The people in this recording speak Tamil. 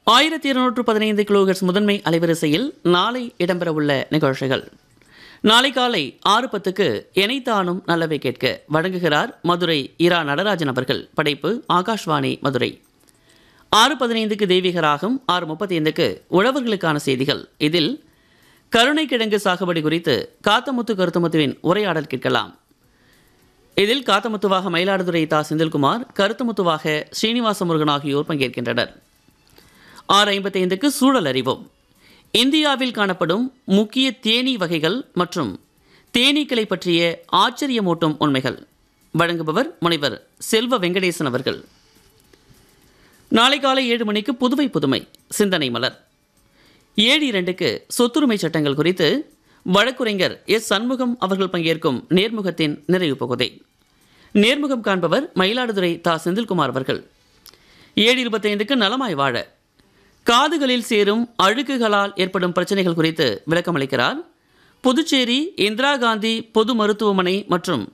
ஆயிரத்தி இருநூற்று பதினைந்து கிலோஹெர்ட்ஸ் முதன்மை அலைவரிசையில் நாளை இடம்பெறவுள்ள நிகழ்ச்சிகள் நாளை காலை ஆறு பத்துக்கு எனைத்தானும் நல்லவை கேட்க வழங்குகிறார் மதுரை இரா நடராஜன் அவர்கள் படைப்பு ஆகாஷ்வாணி மதுரை ஆறு பதினைந்துக்கு தெய்வீகராகும் ஆறு முப்பத்தி ஐந்துக்கு உழவர்களுக்கான செய்திகள் இதில் கருணைக்கிழங்கு சாகுபடி குறித்து காத்தமுத்து கருத்துமுத்துவின் உரையாடல் கேட்கலாம் இதில் காத்தமுத்துவாக மயிலாடுதுறை தா செந்தில்குமார் கருத்துமுத்துவாக ஸ்ரீனிவாச முருகன் ஆகியோர் பங்கேற்கின்றனர் ஆறு ஐம்பத்தைந்துக்கு சூழல் அறிவோம் இந்தியாவில் காணப்படும் முக்கிய தேனீ வகைகள் மற்றும் தேனீக்களை பற்றிய ஆச்சரியமூட்டும் உண்மைகள் வழங்குபவர் முனைவர் செல்வ வெங்கடேசன் அவர்கள் நாளை காலை ஏழு மணிக்கு புதுவை புதுமை சிந்தனை மலர் ஏழு இரண்டுக்கு சொத்துரிமை சட்டங்கள் குறித்து வழக்குரைஞர் எஸ் சண்முகம் அவர்கள் பங்கேற்கும் நேர்முகத்தின் நிறைவு பகுதி நேர்முகம் காண்பவர் மயிலாடுதுறை தா செந்தில்குமார் அவர்கள் ஏழு இருபத்தைந்துக்கு நலமாய் வாழ காதுகளில் சேரும் அழுக்குகளால் ஏற்படும் பிரச்சனைகள் குறித்து விளக்கமளிக்கிறார் புதுச்சேரி இந்திரா காந்தி பொது மருத்துவமனை மற்றும்